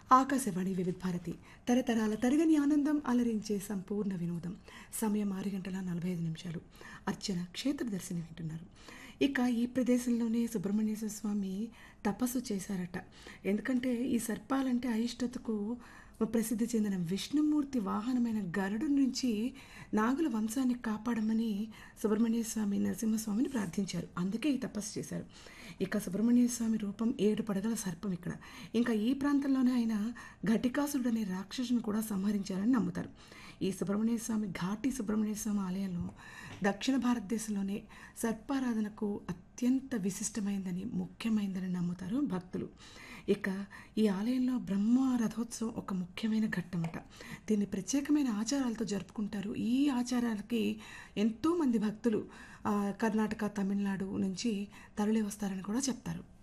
ఆకాశవాణి వివిధ భారతి తరతరాల తరగని ఆనందం అలరించే సంపూర్ణ వినోదం సమయం ఆరు గంటల నలభై ఐదు నిమిషాలు అర్చన క్షేత్ర దర్శనం వింటున్నారు ఇక ఈ ప్రదేశంలోనే సుబ్రహ్మణ్యేశ్వర స్వామి తపస్సు చేశారట ఎందుకంటే ఈ సర్పాలంటే అయిష్టతకు ప్రసిద్ధి చెందిన విష్ణుమూర్తి వాహనమైన గరుడు నుంచి నాగుల వంశాన్ని కాపాడమని సుబ్రహ్మణ్య స్వామి నరసింహస్వామిని ప్రార్థించారు అందుకే ఈ తపస్సు చేశారు ఇక సుబ్రహ్మణ్య స్వామి రూపం ఏడు పడగల సర్పం ఇక్కడ ఇంకా ఈ ప్రాంతంలోనే ఆయన ఘటికాసురుడు అనే రాక్షసుని కూడా సంహరించారని నమ్ముతారు ఈ సుబ్రహ్మణ్య స్వామి ఘాటి సుబ్రహ్మణ్య స్వామి ఆలయంలో దక్షిణ భారతదేశంలోనే సర్పారాధనకు అత్యంత విశిష్టమైందని ముఖ్యమైందని నమ్ముతారు భక్తులు ఇక ఈ ఆలయంలో బ్రహ్మ రథోత్సవం ఒక ముఖ్యమైన ఘట్టమట దీన్ని ప్రత్యేకమైన ఆచారాలతో జరుపుకుంటారు ఈ ఆచారాలకి ఎంతోమంది భక్తులు ఆ, కర్ణాటక తమిళనాడు నుంచి తరలి వస్తారని కూడా చెప్తారు